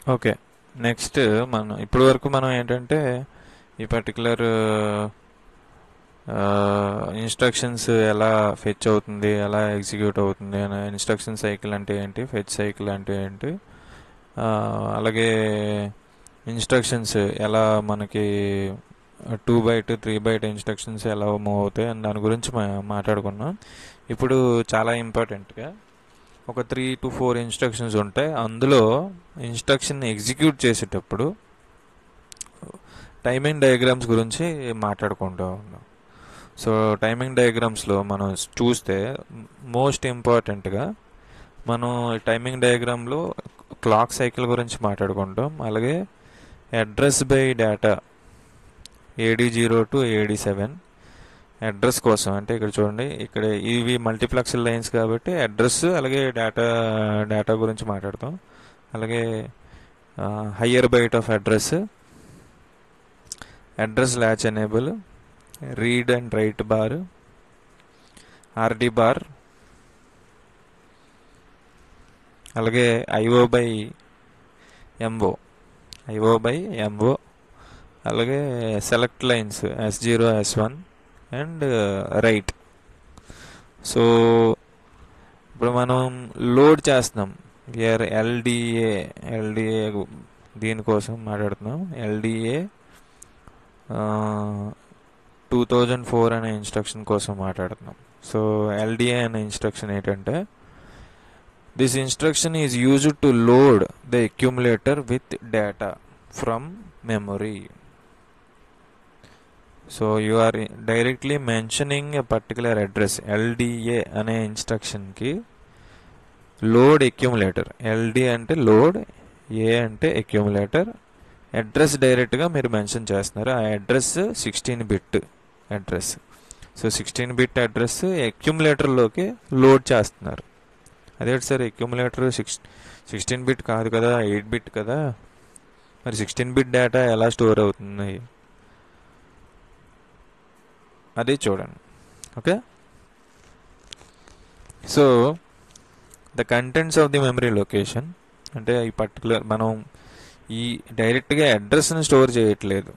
Okay next మనం ఇప్పటి వరకు మనం ఏంటంటే ఈ పర్టికులర్ ఇన్స్ట్రక్షన్స్ ఎలా ఫెచ్ అవుతుంది ఎలా ఎగ్జిక్యూట్ అవుతుంది అనే ఇన్స్ట్రక్షన్ సైకిల్ అంటే ఏంటి ఫెచ్ సైకిల్ అంటే ఏంటి ఆ, అలాగే ఇన్స్ట్రక్షన్స్ ఎలా మనకి two byte three byte instructions ఎలా మూవ్ అవుతాయి అని దాని గురించి మా- మాట్లాడుకున్నాం ఇప్పుడు చాలా ఇంపార్టెంట్గా ఒక త్రీ టు ఫోర్ ఇన్స్ట్రక్షన్స్ ఉంటాయి అందులో ఇన్స్ట్రక్షన్ ఎగ్జిక్యూట్ చేసేటప్పుడు టైమింగ్ డయాగ్రామ్స్ గురించి మాట్లాడుకుంటూ ఉన్నాం సో టైమింగ్ డయాగ్రామ్స్లో మనం చూస్తే మోస్ట్ ఇంపార్టెంట్గా మనం టైమింగ్ డయాగ్రామ్లో క్లాక్ సైకిల్ గురించి మాట్లాడుకుంటాం అలాగే address by data AD zero to AD seven address కోసం అంటే ఇక్కడ చూడండి ఇక్కడ ఇవి మల్టీప్లెక్స్ లైన్స్ కాబట్టి అడ్రస్ అలాగే డేటా డేటా గురించి మాట్లాడతాం అలాగే higher byte of address address latch enable read and write bar RD bar అలాగే IO by MO IO by MO అలాగే select lines S zero S one and right so ఇప్పుడు మనం load చేస్తున్నాం we are LDA LDA దీనికోసం మాట్లాడుతున్నాం LDA two thousand four అనే instruction కోసం మాట్లాడుతున్నాం సో ఎల్డిఏ అనే ఇన్స్ట్రక్షన్ ఏంటంటే this instruction is used to load the accumulator with data from memory so you are directly mentioning a particular address LDA అనే ఇన్స్ట్రక్షన్కి load accumulator LD అంటే load A అంటే accumulator address డైరెక్ట్గా మీరు mention చేస్తున్నారు ఆ address sixteen bit address so sixteen bit address అక్యుములేటర్లోకి load చేస్తున్నారు అదే sir accumulator six sixteen bit కాదు కదా ఎయిట్ బిట్ కదా మరి సిక్స్టీన్ బిట్ డేటా ఎలా స్టోర్ అవుతుంది అది చూడండి okay so the contents of the memory location అంటే ఈ పర్టికులర్ మనం ఈ డైరెక్ట్గా అడ్రస్ని స్టోర్ చేయట్లేదు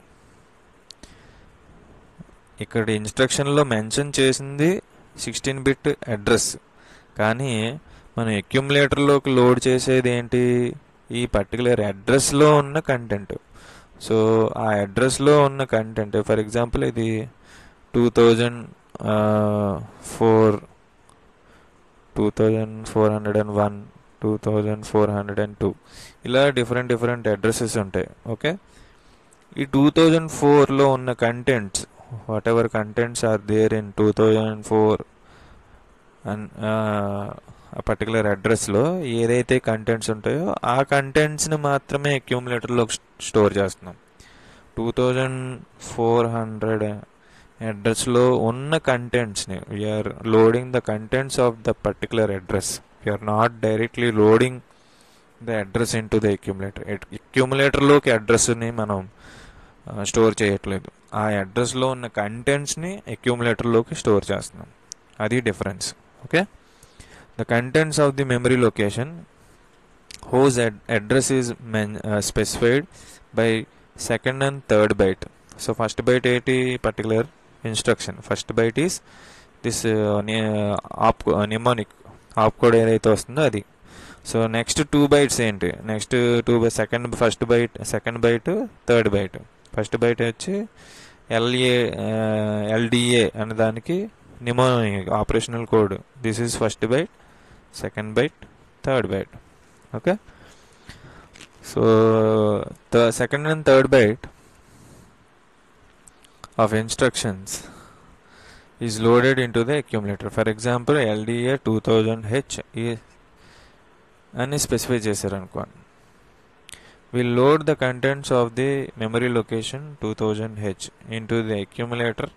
ఇక్కడ ఇన్స్ట్రక్షన్లో మెన్షన్ చేసింది సిక్స్టీన్ బిట్ అడ్రస్ కానీ మనం అక్యుములేటర్లోకి లోడ్ చేసేది ఏంటి ఈ పర్టికులర్ అడ్రస్లో ఉన్న కంటెంట్ సో ఆ అడ్రస్లో ఉన్న కంటెంట్ ఫర్ ఎగ్జాంపుల్ ఇది two thousand four two thousand four hundred and one two thousand four hundred and two ఇలా డిఫరెంట్ డిఫరెంట్ అడ్రసెస్ ఉంటాయి ఓకే ఈ టూ థౌజండ్ ఫోర్లో ఉన్న contents whatever contents are there in two thousand four and ఆ particular అడ్రస్లో ఏదైతే contents ఉంటాయో ఆ కంటెంట్స్ని మాత్రమే అక్యూములేటర్లో స్టోర్ చేస్తున్నాం టూ థౌజండ్ ఫోర్ హండ్రెడ్ అడ్రస్లో ఉన్న కంటెంట్స్ని we are loading the contents of the particular address we are not directly loading the address into the accumulator అక్యుములేటర్లోకి అడ్రస్ని మనం స్టోర్ చేయట్లేదు ఆ అడ్రస్లో ఉన్న కంటెంట్స్ని అక్యుములేటర్లోకి స్టోర్ చేస్తున్నాం అది difference okay the contents of the memory location whose address is men specified by second and third byte so first byte ఏంటి particular instruction first byte is this op mnemonic op code ఏదైతే వస్తుందో అది so next two bytes ఏంటి next two by second first byte second byte third byte first byte వచ్చి LA LDA అనే దానికి నిమో operational code this is first byte second byte third byte okay so the second and third byte of instructions is loaded into the accumulator. For example, LDA 2000H అని specify చేశారు అనుకోండి will load the contents of the memory location two thousand H into the accumulator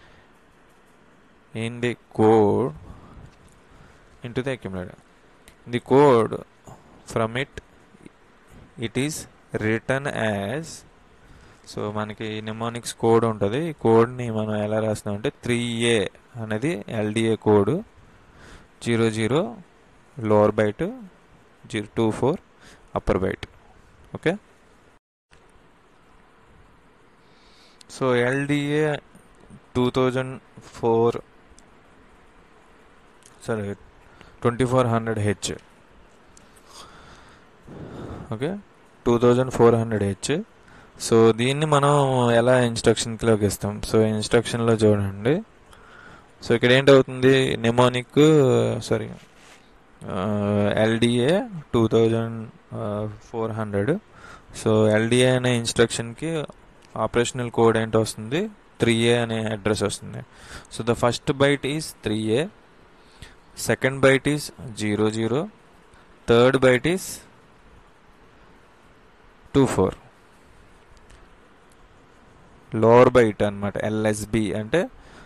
in the code into the accumulator the code from it it is return as so మనకి mnemonics code ఉంటుంది ఈ కోడ్ని మనం ఎలా రాస్తున్నాం అంటే three A అనేది LDA code zero zero lower byte zero two four upper byte okay so LDA two thousand four సరే twenty four hundred H okay two thousand four hundred H so దీన్ని మనం ఎలా ఇన్స్ట్రక్షన్లోకి ఇస్తాం సో ఇన్స్ట్రక్షన్లో చూడండి so ఇక్కడ ఏంటవుతుంది mnemonic sorry LDA two thousand four hundred so LDA అనే ఇన్స్ట్రక్షన్కి ఆపరేషనల్ కోడ్ ఏంటి వస్తుంది త్రీ ఏ అనే అడ్రస్ వస్తుంది so the first byte is three A second byte is zero zero third byte is two four lower byte అనమాట LSB అంటే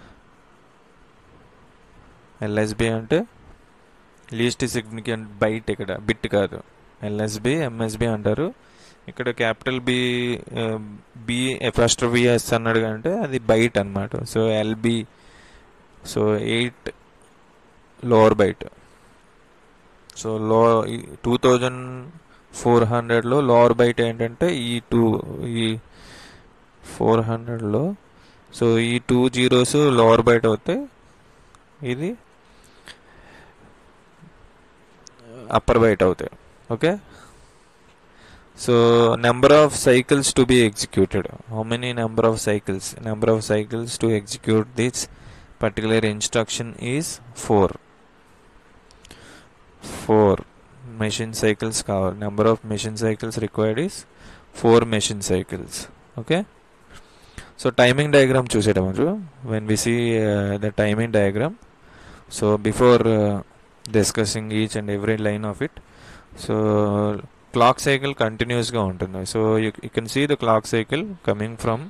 LSB అంటే least significant byte ఇక్కడ బిట్ కాదు ఎల్ఎస్బి ఎంఎస్బి అంటారు ఇక్కడ capital B B first VS అన్నాడు అంటే అది బైట్ అనమాట so LB so eight lower byte so లో టూ థౌజండ్ ఫోర్ హండ్రెడ్లో లోవర్ బైట్ ఏంటంటే ఈ టూ ఈ ఫోర్ హండ్రెడ్లో సో ఈ టూ జీరోస్ లోవర్ బైట్ అవుతాయి ఇది అప్పర్ బైట్ అవుతాయి okay so number of cycles to be executed how many number of cycles number of cycles to execute this particular instruction is four four machine cycles కావాలి number of machine cycles required is four machine cycles okay so timing diagram చూసేటప్పుడు when we see the timing diagram so before discussing each and every line of it so clock cycle కంటిన్యూస్గా ఉంటుంది so you can see the clock cycle coming from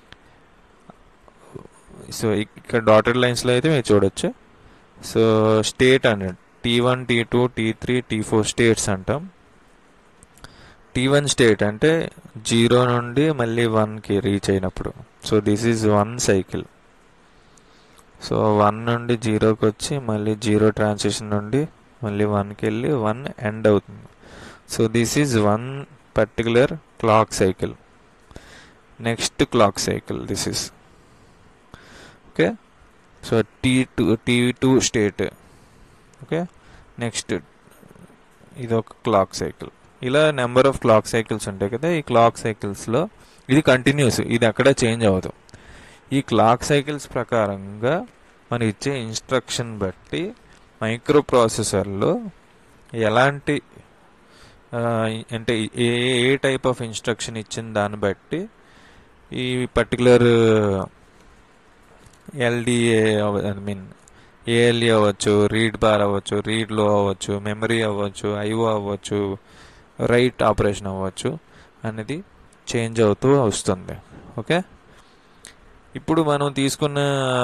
so ఇక్కడ dotted లైన్స్లో అయితే మీరు చూడొచ్చు so state అన్నట్టు T one T two T three T four states అంటాం T one state అంటే జీరో నుండి మళ్ళీ వన్కి రీచ్ అయినప్పుడు so this is one cycle so one నుండి జీరోకి వచ్చి మళ్ళీ జీరో ట్రాన్సిషన్ నుండి మళ్ళీ వన్కి వెళ్ళి వన్ ఎండ్ అవుతుంది so this is one particular clock cycle next clock cycle this is okay so T two T two state okay next ఇది ఒక క్లాక్ సైకిల్ ఇలా నెంబర్ ఆఫ్ క్లాక్ సైకిల్స్ ఉంటాయి కదా ఈ క్లాక్ సైకిల్స్లో ఇది కంటిన్యూస్ ఇది అక్కడ చేంజ్ అవ్వదు ఈ క్లాక్ సైకిల్స్ ప్రకారంగా మనం ఇచ్చే ఇన్స్ట్రక్షన్ బట్టి మైక్రో ప్రాసెసర్లో ఎలాంటి అంటే ఏ ఏ టైప్ ఆఫ్ ఇన్స్ట్రక్షన్ ఇచ్చిన దాన్ని బట్టి ఈ particular LDA I mean ALE అవ్వచ్చు రీడ్ బార్ అవ్వచ్చు రీడ్ లో అవ్వచ్చు మెమరీ అవ్వచ్చు ఐఓ అవ్వచ్చు రైట్ ఆపరేషన్ అవ్వచ్చు అనేది చేంజ్ అవుతూ వస్తుంది ఓకే ఇప్పుడు మనం తీసుకున్న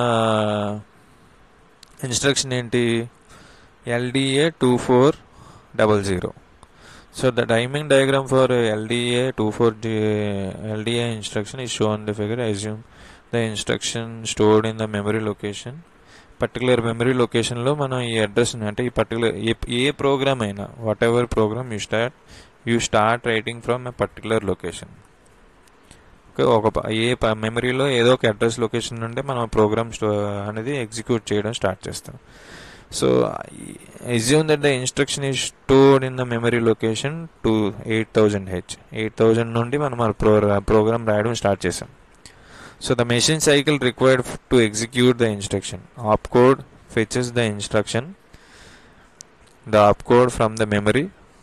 ఇన్స్ట్రక్షన్ ఏంటి LDA two four double zero so the timing diagram for LDA two four LDA instruction is shown in the figure. I assume the instruction stored in the memory location particular memory లొకేషన్లో మనం ఈ address అంటే ఈ particular ఏ ఏ program అయినా whatever program you start you start writing from a particular location okay ఒక ప- ఏ మెమరీలో ఏదో ఒక అడ్రస్ లొకేషన్ నుండి మనం ప్రోగ్రామ్ అనేది ఎగ్జిక్యూట్ చేయడం స్టార్ట్ చేస్తాం so assume that the instruction is stored in the memory location to 8000 h 8000 నుండి మనం ఆ ప్రో ప్రోగ్రామ్ రాయడం స్టార్ట్ చేసాం so the machine cycle required to execute the instruction op code fetches the instruction the op code from the memory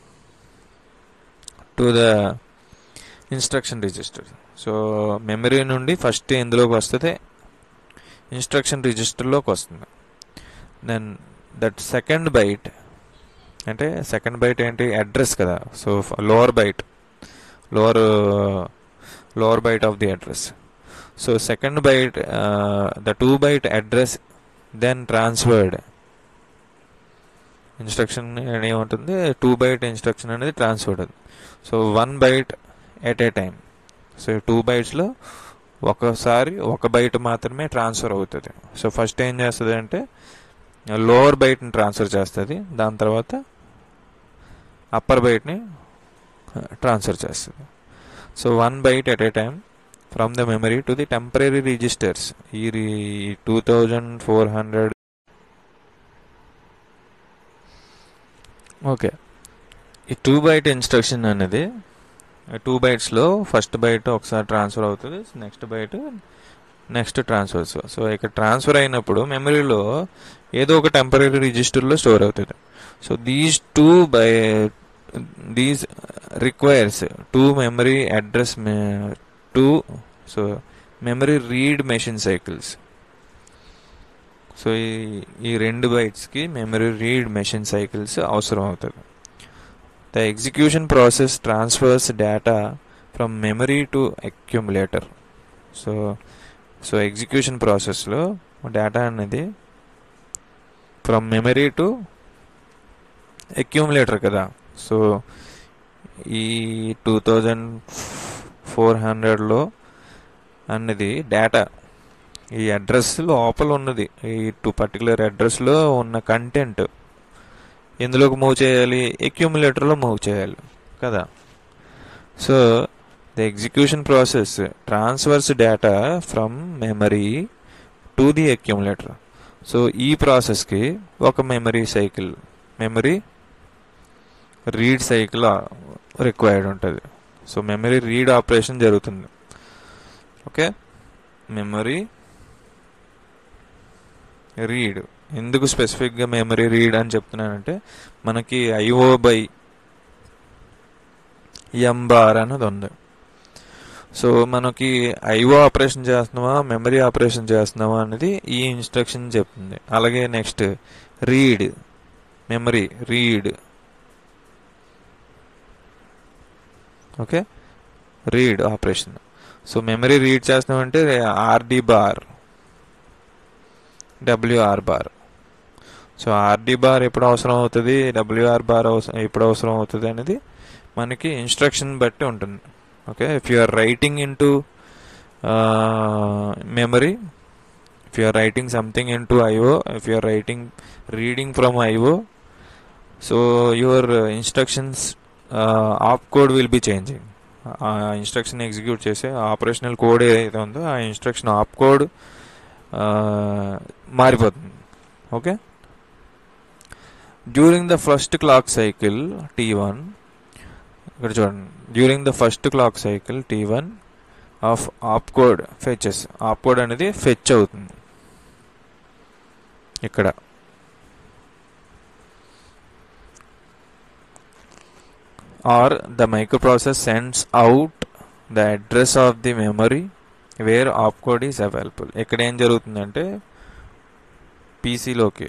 to the instruction register so memory నుండి first ఎందులోకి వస్తుంది instruction రిజిస్టర్లోకి వస్తుంది then that second byte అంటే second byte ఏంటి address కదా so lower byte lower lower byte of the address so second byte the two byte address then transferred instruction ఏముంటుంది two byte instruction అనేది transferred so one byte at a time so two బైట్స్లో ఒకసారి ఒక byte మాత్రమే transfer అవుతుంది so first ఏం చేస్తుంది అంటే లోవర్ బైట్ని ట్రాన్స్ఫర్ చేస్తుంది దాని తర్వాత అప్పర్ బైట్ని ట్రాన్స్ఫర్ చేస్తుంది so one byte at a time from the memory to the temporary registers ఈ two thousand four hundred okay ఈ టూ బైట్ ఇన్స్ట్రక్షన్ అనేది టూ బైట్స్లో ఫస్ట్ బైట్ ఒకసారి ట్రాన్స్ఫర్ అవుతుంది next byte next transfers so ఇక్కడ transfer అయినప్పుడు మెమరీలో ఏదో ఒక టెంపరీ రిజిస్టర్లో స్టోర్ అవుతుంది so these two by these requires two memory address two so memory read machine cycles so ఈ ఈ రెండు బైట్స్కి మెమరీ రీడ్ మెషిన్ సైకిల్స్ అవసరం అవుతుంది the execution process transfers data from memory to accumulator so so execution ప్రాసెస్లో data అనేది from memory to accumulator కదా so ఈ టూ థౌజండ్ ఫోర్ హండ్రెడ్లో అన్నది డేటా ఈ అడ్రస్ లోపల ఉన్నది ఈ టూ పర్టికులర్ అడ్రస్లో ఉన్న కంటెంట్ ఎందులోకి మూవ్ చేయాలి అక్యూములేటర్లో మూవ్ చేయాలి కదా so the execution process transfers data from memory to the accumulator so ఈ ప్రాసెస్కి ఒక memory cycle memory read cycle required ఉంటుంది సో మెమరీ రీడ్ ఆపరేషన్ జరుగుతుంది ఓకే మెమరీ రీడ్ ఎందుకు స్పెసిఫిక్గా మెమరీ రీడ్ అని చెప్తున్నానంటే మనకి ఐఓ బై ఎం బార్ అనేది ఉంది సో మనకి ఐఓ ఆపరేషన్ చేస్తున్నావా మెమరీ ఆపరేషన్ చేస్తున్నావా అనేది ఈ ఇన్స్ట్రక్షన్ చెప్తుంది అలాగే next read memory read okay read operation so memory read చేస్తున్నామంటే RD bar WR bar so RD bar ఎప్పుడు అవసరం అవుతుంది డబ్ల్యూఆర్ బార్ అవసరం ఎప్పుడు అవసరం అవుతుంది అనేది మనకి ఇన్స్ట్రక్షన్ బట్టి ఉంటుంది okay if you are writing into memory if you are writing something into IO if you are writing reading from IO so your instructions op code will be changing ఆ instruction execute చేసే operational code ఏదైతే ఉందో ఆ instruction op code మారిపోతుంది okay during the first clock cycle T one ఇక్కడ చూడండి during the first clock cycle T one of op code fetches AAP code అనేది fetch అవుతుంది ఇక్కడ or the microprocessor sends out the address of the memory where opcode is available ఇక్కడ ఏం జరుగుతుందంటే పీసీలోకి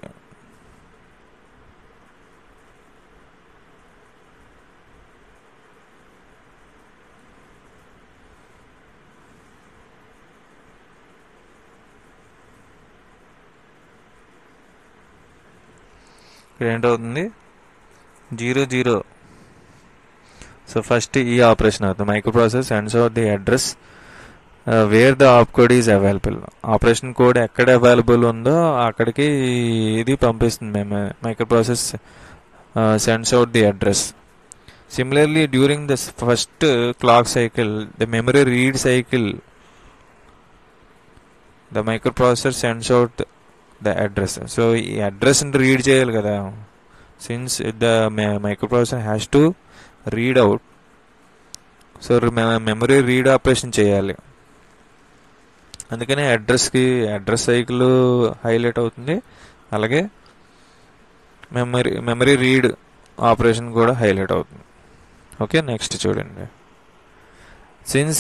ఇక్కడ ఏంటవుతుంది జీరో జీరో సో ఫస్ట్ ఈ ఆపరేషన్ అవుతుంది micro process sends out the address where the op code is available operation code ఎక్కడ available ఉందో అక్కడికి ఇది పంపిస్తుంది మేము micro process sends out the address similarly during the first clock cycle the memory read cycle the microprocessor sends out the address so ఈ అడ్రస్ని read చేయాలి కదా since the microprocessor has to read out so memory read operation చేయాలి అందుకని అడ్రస్కి address cycle highlight అవుతుంది అలాగే memory memory read operation కూడా హైలైట్ అవుతుంది ఓకే నెక్స్ట్ చూడండి since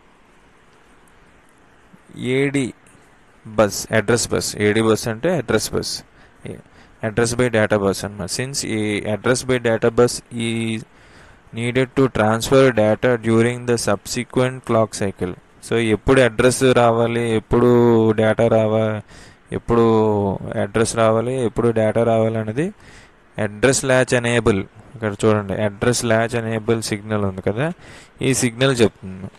AD bus address bus AD bus అంటే address bus address by data bus అనమాట సిన్స్ ఈ address by data bus is needed to transfer data during the subsequent clock cycle so ఎప్పుడు address రావాలి ఎప్పుడు data రావాలి ఎప్పుడు address రావాలి ఎప్పుడు డేటా రావాలి అనేది అడ్రస్ ల్యాచ్ ఎనేబుల్ ఇక్కడ చూడండి అడ్రస్ ల్యాచ్ ఎనేబుల్ సిగ్నల్ ఉంది కదా ఈ సిగ్నల్ చెప్తుంది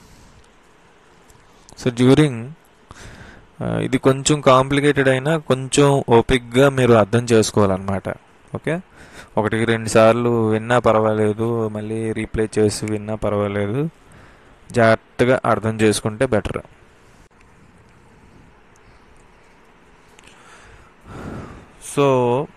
సో డ్యూరింగ్ ఇది కొంచెం కాంప్లికేటెడ్ అయినా కొంచెం ఓపిక్గా మీరు అర్థం చేసుకోవాలన్నమాట ఓకే ఒకటికి రెండు సార్లు విన్నా పర్వాలేదు మళ్ళీ రీప్లే చేసి విన్నా పర్వాలేదు జాగ్రత్తగా అర్థం చేసుకుంటే better so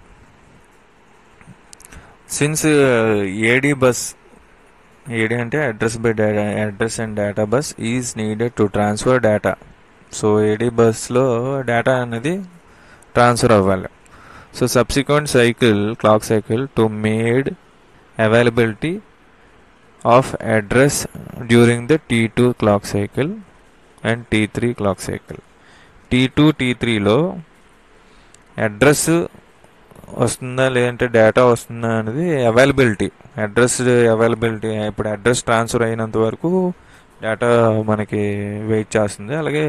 since AD bus AD అంటే address by data address and data bus is needed to transfer data so AD బస్లో డేటా అనేది ట్రాన్స్ఫర్ అవ్వాలి so subsequent cycle clock cycle to made availability of address during the T two clock cycle and T three clock cycle T two T త్రీలో address వస్తుందా లేదంటే data వస్తుందా అనేది availability address availability ఇప్పుడు address transfer అయినంత వరకు data మనకి wait చేస్తుంది అలాగే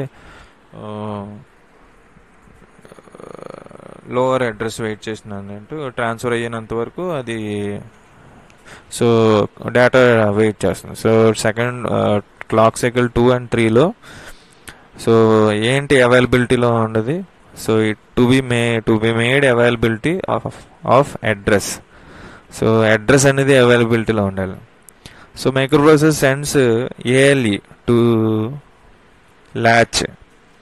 లోవర్ అడ్రస్ వెయిట్ చేస్తున్నాను అంటూ ట్రాన్స్ఫర్ అయ్యేంత వరకు అది సో డేటా వెయిట్ చేస్తుంది so second clock cycle two and త్రీలో సో ఏంటి అవైలబిలిటీలో ఉండదు so it to be may to be made availability of of address so address అనేది అవైలబిలిటీలో ఉండాలి so micro process sends ALE to latch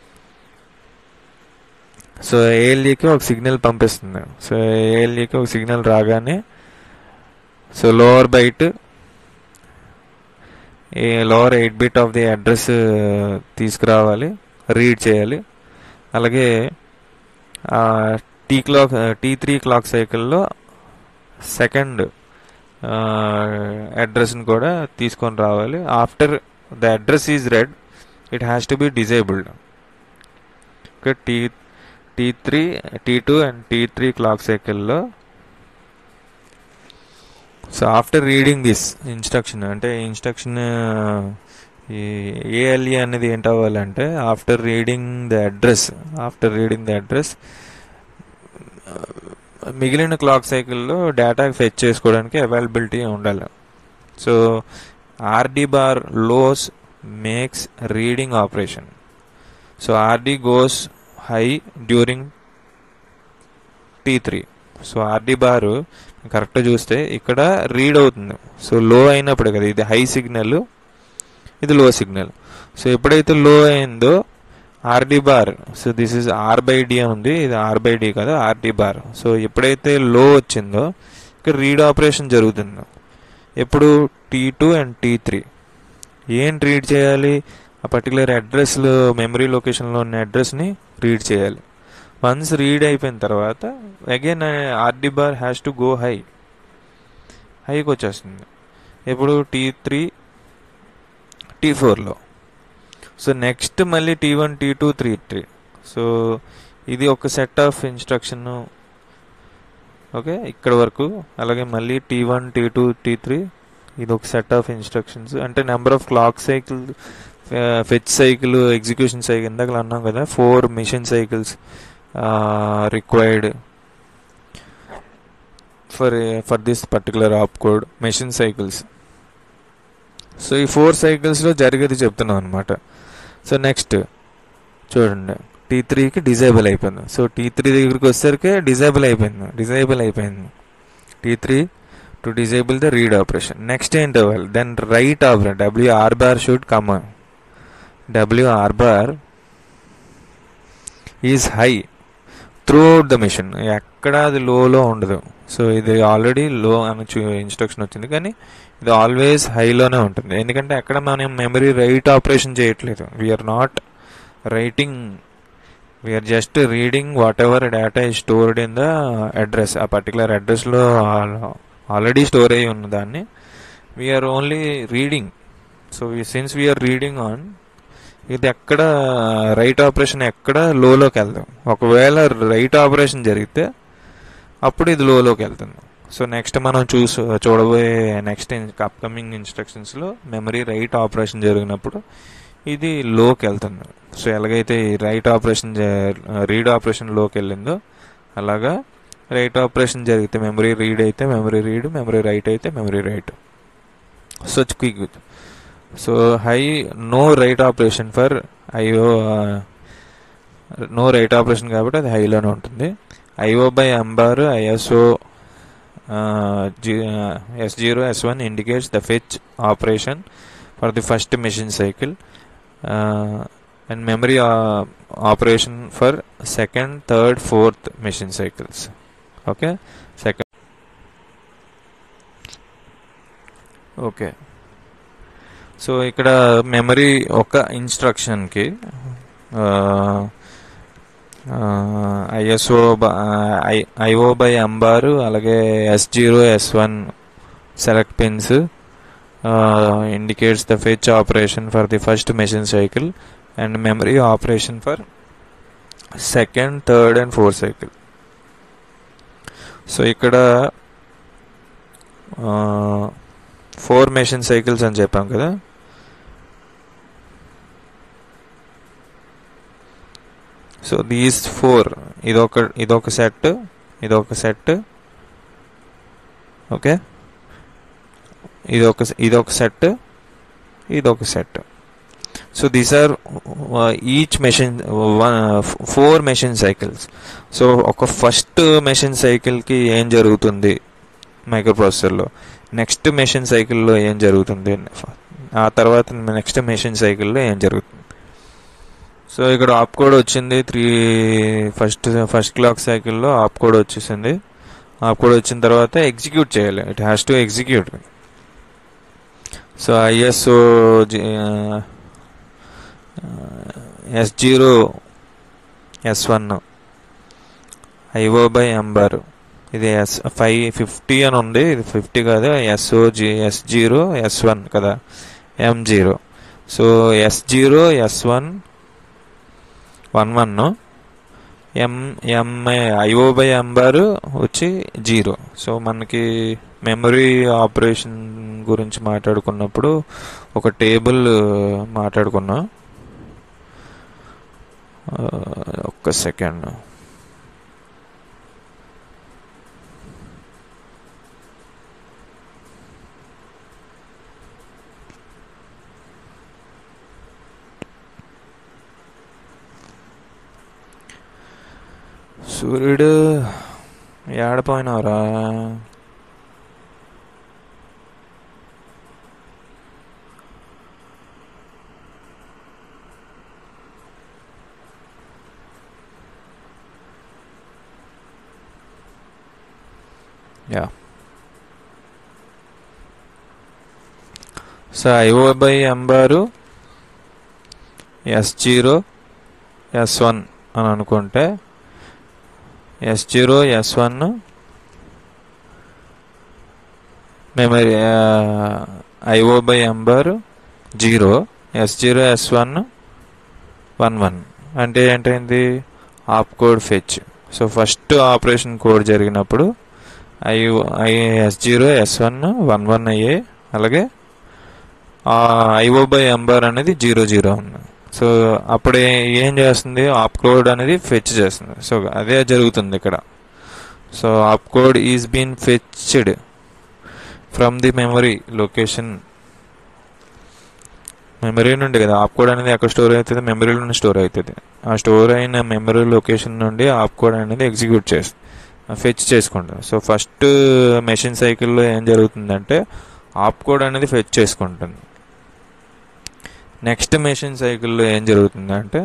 so ఏఎల్ఈకి ఒక సిగ్నల్ పంపిస్తుంది సో ఏఎల్ఈకి ఒక సిగ్నల్ రాగానే so lower byte a lower eight bit of the address తీసుకురావాలి రీడ్ చేయాలి అలాగే T clock tea three clock సైకిల్లో సెకండ్ అడ్రస్ని కూడా తీసుకొని రావాలి after the address is read it has to be disabled okay T T three T two and T three clock సైకిల్లో so after reading this instruction అంటే instruction ఈ ALE అనేది ఏంటి అవ్వాలంటే after reading the address after reading the address మిగిలిన clock సైకిల్లో data fetch చేసుకోవడానికి availability ఉండాలి so RD bar lows makes reading operation so RD goes high during tea three so RD bar correct చూస్తే ఇక్కడ read అవుతుంది so లో అయినప్పుడు కదా ఇది హై సిగ్నల్ ఇది లో సిగ్నల్ సో ఎప్పుడైతే లో అయిందో RD bar so this is R by D అని ఉంది ఇది ఆర్ బై డి కదా ఆర్డి బార్ సో ఎప్పుడైతే లో వచ్చిందో ఇక్కడ రీడ్ ఆపరేషన్ జరుగుతుంది ఎప్పుడు T two and T three ఏం రీడ్ చేయాలి ఆ పర్టికులర్ అడ్రస్లో మెమరీ లొకేషన్లో ఉన్న అడ్రస్ని రీడ్ చేయాలి వన్స్ రీడ్ అయిపోయిన తర్వాత again RD bar has to go high హైకి వచ్చేస్తుంది ఎప్పుడు టీ త్రీ టీ ఫోర్లో సో నెక్స్ట్ మళ్ళీ T one T two three three so ఇది ఒక సెట్ ఆఫ్ ఇన్స్ట్రక్షన్ ఓకే ఇక్కడ వరకు అలాగే మళ్ళీ T one T two T three ఇది ఒక సెట్ ఆఫ్ ఇన్స్ట్రక్షన్స్ అంటే number of clock cycle fetch cycle execution cycle ఇందాక అన్నాం కదా four machine cycles required for for this particular op code machine cycles so ఈ ఫోర్ సైకిల్స్లో జరిగేది చెప్తున్నాం అనమాట సో నెక్స్ట్ చూడండి టీ త్రీకి డిజేబుల్ అయిపోయింది సో టీ త్రీ దగ్గరికి వచ్చేసరికి డిజేబుల్ అయిపోయింది డిజేబుల్ అయిపోయింది T three to disable the read operation next ఏంటి అవ్వాలి then write operation W R bar should come W R bar is high throughout the machine ఎక్కడ అది లోలో ఉండదు సో ఇది ఆల్రెడీ లో అని ఇన్స్ట్రక్షన్ వచ్చింది కానీ ఇది ఆల్వేస్ హైలోనే ఉంటుంది ఎందుకంటే అక్కడ మనం మెమరీ రైట్ ఆపరేషన్ చేయట్లేదు we're not writing we're just reading whatever data is stored in the address ఆ పర్టికులర్ అడ్రస్లో ఆల్రెడీ స్టోర్ అయ్యి ఉన్న దాన్ని we're only reading so since we're reading on ఇది ఎక్కడ రైట్ ఆపరేషన్ ఎక్కడ లోలోకి వెళ్దాం ఒకవేళ రైట్ ఆపరేషన్ జరిగితే అప్పుడు ఇది లోలోకి వెళ్తుంది సో నెక్స్ట్ మనం చూసు చూడబోయే నెక్స్ట్ అప్కమింగ్ ఇన్స్ట్రక్షన్స్లో మెమరీ రైట్ ఆపరేషన్ జరిగినప్పుడు ఇది లోకి వెళ్తుంది సో ఎలాగైతే ఈ రైట్ ఆపరేషన్ రీడ్ ఆపరేషన్ లోకి వెళ్ళిందో అలాగా రైట్ ఆపరేషన్ జరిగితే మెమరీ రీడ్ అయితే మెమరీ రీడ్ మెమరీ రైట్ అయితే memory write so quick so high no write operation for IO no write operation కాబట్టి అది హైలోనే ఉంటుంది IO by M bar ISO S zero S one indicates the fetch operation for the first machine cycle and memory operation for second third fourth machine cycles okay second okay so ఇక్కడ memory ఒక ఇన్స్ట్రక్షన్కి ISO IO by అంబారు అలాగే S zero S one select pins indicates the fetch operation for the first machine cycle and memory operation for second third and fourth cycle so ఇక్కడ four machine cycles అని చెప్పాం కదా so these four ఇదొక ఇదొక set ఇదొక set okay ఇదొక ఇదొక set ఇదొక set so these are each machine four machine cycles so ఒక ఫస్ట్ మెషిన్ సైకిల్కి ఏం జరుగుతుంది మైక్రో ప్రాసెసర్లో నెక్స్ట్ మెషిన్ సైకిల్లో ఏం జరుగుతుంది ఆ తర్వాత నెక్స్ట్ మెషిన్ సైకిల్లో ఏం జరుగుతుంది సో ఇక్కడ ఆప్ కోడ్ వచ్చింది త్రీ ఫస్ట్ ఫస్ట్ క్లాక్ సైకిల్లో ఆప్ కోడ్ వచ్చేసింది ఆప్ కోడ్ వచ్చిన తర్వాత ఎగ్జిక్యూట్ చేయాలి it has to execute so ISO S zero S one IO by M bar ఇది ఎస్ ఫైవ్ ఫిఫ్టీ అని ఉంది ఇది ఫిఫ్టీ కాదు S O G S zero S one కదా M zero so S zero S one one one M MI IO by M bar వచ్చి zero so మనకి మెమరీ ఆపరేషన్ గురించి మాట్లాడుకున్నప్పుడు ఒక టేబుల్ మాట్లాడుకున్నాం ఒక్క సెకండ్ సూర్యుడు ఏడపోయినవరా yeah so IO by M bar S zero S one అని అనుకుంటే S zero S one memory IO by M bar zero S zero S one one one అంటే ఏంటైంది op code fetch so first operation code జరిగినప్పుడు I I S zero S one one one అయ్యాయి అలాగే IO by ఎంబర్ అనేది zero zero ఉంది so అప్పుడు ఏం చేస్తుంది ఆప్ కోడ్ అనేది ఫెచ్ చేస్తుంది సో అదే జరుగుతుంది ఇక్కడ so op code is been fetched from the memory location memory నుండి కదా ఆప్ కోడ్ అనేది ఎక్కడ స్టోర్ అవుతుంది మెమరీ నుండి స్టోర్ అవుతుంది ఆ స్టోర్ అయిన మెమరీ లొకేషన్ నుండి ఆప్ కోడ్ అనేది ఎగ్జిక్యూట్ చేస్తుంది ఫెచ్ చేసుకుంటుంది సో ఫస్ట్ మెషిన్ సైకిల్లో ఏం జరుగుతుందంటే ఆప్ కోడ్ అనేది ఫెచ్ చేసుకుంటుంది నెక్స్ట్ మెషిన్ సైకిల్లో ఏం జరుగుతుందంటే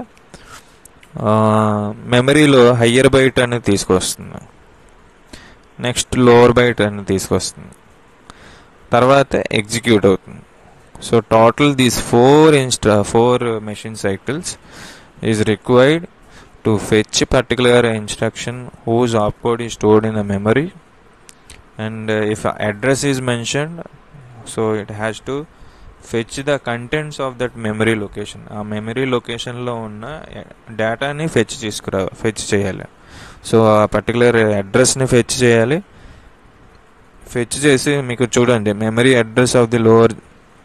మెమరీలో హయ్యర్ బైట్ అనేది తీసుకొస్తుంది నెక్స్ట్ లోవర్ బైట్ అనేది తీసుకొస్తుంది తర్వాత ఎగ్జిక్యూట్ అవుతుంది so total these four insta four machine cycles is required to fetch particular instruction whose op code is stored in the memory and if address is mentioned so it has to fetch the contents of that memory location ఆ memory లొకేషన్లో ఉన్న డేటాని fetch తీసుకురా fetch చేయాలి so ఆ particular అడ్రస్ని fetch చేయాలి fetch చేసి మీకు చూడండి memory address of the lower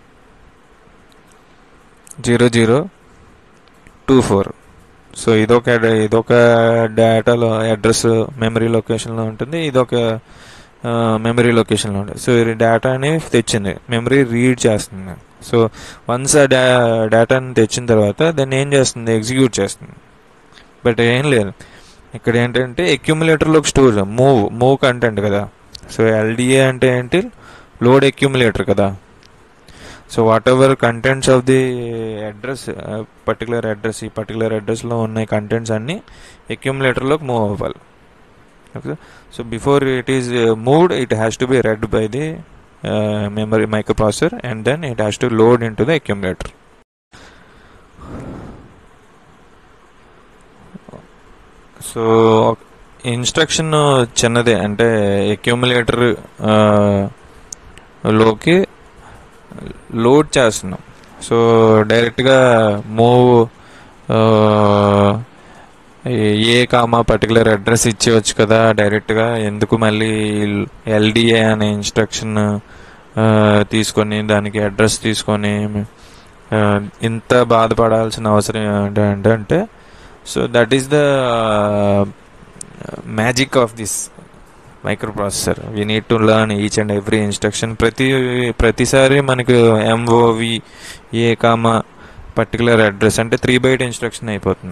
zero zero two four so ఇదొక ఇదొక డేటాలో అడ్రస్ మెమరీ లొకేషన్లో ఉంటుంది ఇదొక మెమరీ లొకేషన్లో ఉంటుంది సో ఈ డేటాని తెచ్చింది మెమరీ రీడ్ చేస్తుంది సో వన్స్ ఆ డా డేటాని తెచ్చిన తర్వాత దాన్ని ఏం చేస్తుంది ఎగ్జిక్యూట్ చేస్తుంది బట్ ఏం లేదు ఇక్కడ ఏంటంటే అక్యుములేటర్లోకి స్టోర్ మూవ్ మూవ్ కంటెంట్ కదా సో ఎల్డిఏ అంటే ఏంటి లోడ్ అక్యూములేటర్ కదా so whatever contents of the address particular address ఈ పర్టికులర్ అడ్రస్లో ఉన్న కంటెంట్స్ అన్నీ అక్యూములేటర్లోకి మూవ్ అవ్వాలి okay so before it is moved it has to be read by the memory microprocessor and then it has to load into the accumulator so instruction చిన్నదే అంటే accumulator లోకి load చేస్తున్నాం so డైరెక్ట్గా move A comma particular address ఇచ్చేవచ్చు కదా డైరెక్ట్గా ఎందుకు మళ్ళీ ఎల్డిఏ అనే ఇన్స్ట్రక్షన్ తీసుకొని దానికి అడ్రస్ తీసుకొని ఇంత బాధపడాల్సిన అవసరం ఏంటంటే అంటే so that is the magic of this microprocessor we need to learn each and every instruction ప్రతి ప్రతిసారి మనకు MOV A comma particular address అంటే త్రీ బైట్ ఇన్స్ట్రక్షన్ అయిపోతుంది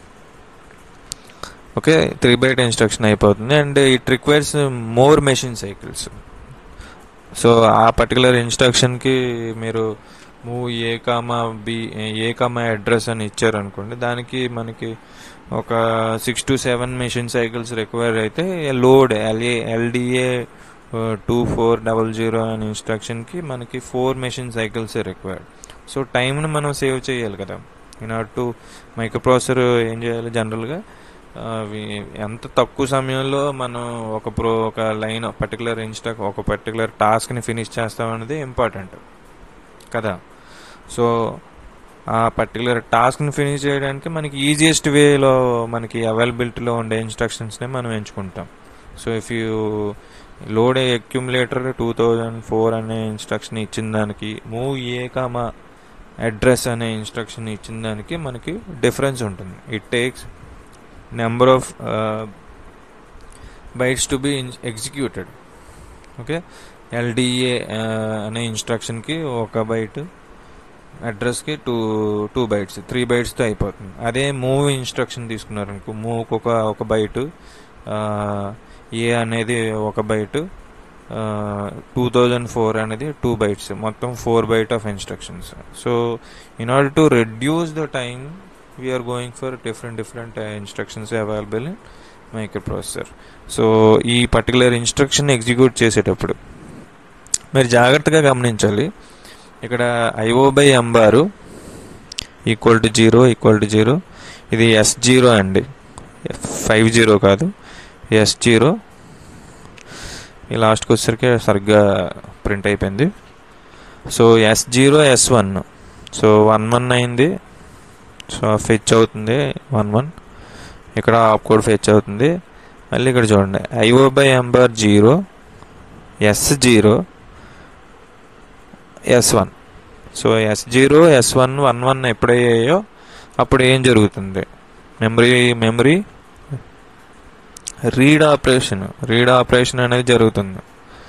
ఓకే త్రీ బైట్ ఇన్స్ట్రక్షన్ అయిపోతుంది and it requires more machine cycles so ఆ particular ఇన్స్ట్రక్షన్కి మీరు move A comma B A comma address అని ఇచ్చారనుకోండి దానికి మనకి ఒక six to seven machine cycles require అయితే load LA LDA two four double zero అనే ఇన్స్ట్రక్షన్కి మనకి four machine cycles required so టైంని మనం సేవ్ చేయాలి కదా in our to microprocessor ఏం చేయాలి జనరల్గా ఎంత తక్కువ సమయంలో మనం ఒక ప్రో ఒక లైన్ పర్టికులర్ ఇన్స్టాక్ ఒక పర్టికులర్ టాస్క్ని ఫినిష్ చేస్తామనేది ఇంపార్టెంట్ కదా సో ఆ పర్టికులర్ టాస్క్ని ఫినిష్ చేయడానికి మనకి ఈజియెస్ట్ వేలో మనకి అవైలబిలిటీలో ఉండే ఇన్స్ట్రక్షన్స్ని మనం ఎంచుకుంటాం so if you load accumulator two thousand four అనే ఇన్స్ట్రక్షన్ ఇచ్చిన దానికి మూవ్ ఏ కామా అడ్రస్ అనే ఇన్స్ట్రక్షన్ ఇచ్చిన దానికి మనకి డిఫరెన్స్ ఉంటుంది it takes number of bytes to be executed okay LDA అనే ఇన్స్ట్రక్షన్కి ఒక బైట్ అడ్రస్కి టూ టూ బైట్స్ త్రీ బైట్స్తో అయిపోతుంది అదే మూవ్ ఇన్స్ట్రక్షన్ తీసుకున్నారు అనుకో మూవ్కి ఒక ఒక బైట్ ఏ అనేది ఒక బైట్ టూ థౌజండ్ ఫోర్ అనేది టూ బైట్స్ మొత్తం four byte of instructions so in order to reduce the time we're going for different different instructions available in మైక్రో ప్రాసెసర్ సో ఈ పర్టికులర్ ఇన్స్ట్రక్షన్ ఎగ్జిక్యూట్ చేసేటప్పుడు మీరు జాగ్రత్తగా గమనించాలి ఇక్కడ IO by M bar equal to zero equal to zero ఇది S zero అండి ఫైవ్ జీరో కాదు ఎస్ జీరో ఈ లాస్ట్కి వచ్చేసరికి సరిగ్గా ప్రింట్ అయిపోయింది so S zero S one so one one అయింది సో ఫెచ్ అవుతుంది వన్ వన్ ఇక్కడ ఆప్ కోడ్ ఫెచ్ అవుతుంది మళ్ళీ ఇక్కడ చూడండి IO by M bar zero S zero S one so S zero S one one one ఎప్పుడయ్యాయో అప్పుడు ఏం జరుగుతుంది memory memory read operation read operation అనేది జరుగుతుంది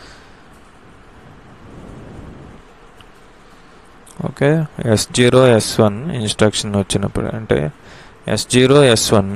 okay S zero S one instruction వచ్చినప్పుడు అంటే S zero S one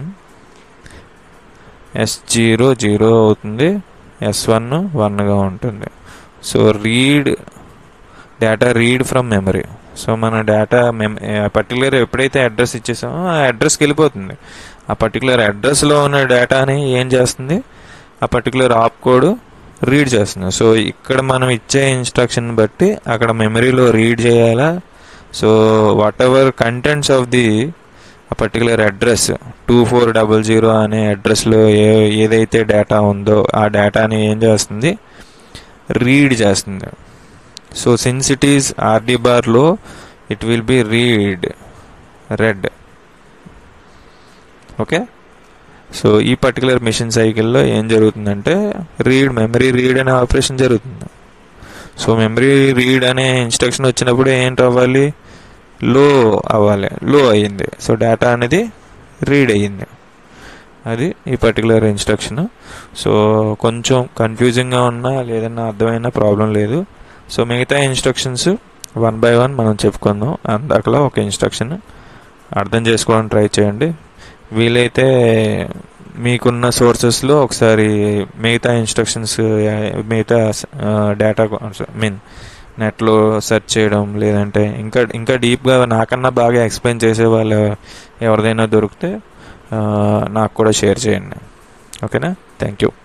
S zero zero అవుతుంది S one వన్గా ఉంటుంది so read data read from memory so మన డేటా మెమ్ పర్టికులర్ ఎప్పుడైతే address ఇచ్చేసామో ఆ అడ్రస్కి వెళ్ళిపోతుంది ఆ పర్టికులర్ అడ్రస్లో ఉన్న డేటాని ఏం చేస్తుంది ఆ పర్టికులర్ ఆప్ కోడ్ రీడ్ చేస్తుంది సో ఇక్కడ మనం ఇచ్చే ఇన్స్ట్రక్షన్ బట్టి అక్కడ మెమరీలో రీడ్ చేయాలా so whatever contents of the ఆ particular address two four double zero అనే అడ్రస్లో ఏ ఏదైతే డేటా ఉందో ఆ డేటాని ఏం చేస్తుంది రీడ్ చేస్తుంది so since it is RD బార్లో it will be read read okay so ఈ పర్టికులర్ మిషన్ సైకిల్లో ఏం జరుగుతుందంటే రీడ్ మెమరీ రీడ్ అనే ఆపరేషన్ జరుగుతుంది సో మెమరీ రీడ్ అనే ఇన్స్ట్రక్షన్ వచ్చినప్పుడు ఏంటి అవ్వాలి లో అవ్వాలి లో అయ్యింది సో డేటా అనేది రీడ్ అయ్యింది అది ఈ పర్టికులర్ ఇన్స్ట్రక్షన్ సో కొంచెం కన్ఫ్యూజింగ్గా ఉన్నా లేదన్నా అర్థమైన ప్రాబ్లం లేదు సో మిగతా ఇన్స్ట్రక్షన్స్ వన్ బై వన్ మనం చెప్పుకుందాం అందాకలా ఒక ఇన్స్ట్రక్షన్ అర్థం చేసుకోవడానికి ట్రై చేయండి వీలైతే మీకున్న సోర్సెస్లో ఒకసారి మిగతా ఇన్స్ట్రక్షన్స్ మిగతా డేటా మీన్ నెట్లో సెర్చ్ చేయడం లేదంటే ఇంకా ఇంకా డీప్గా నాకన్నా బాగా ఎక్స్ప్లెయిన్ చేసే వాళ్ళు ఎవరిదైనా దొరికితే ఆ, నాకు కూడా షేర్ చేయండి ఓకేనా థ్యాంక్ యూ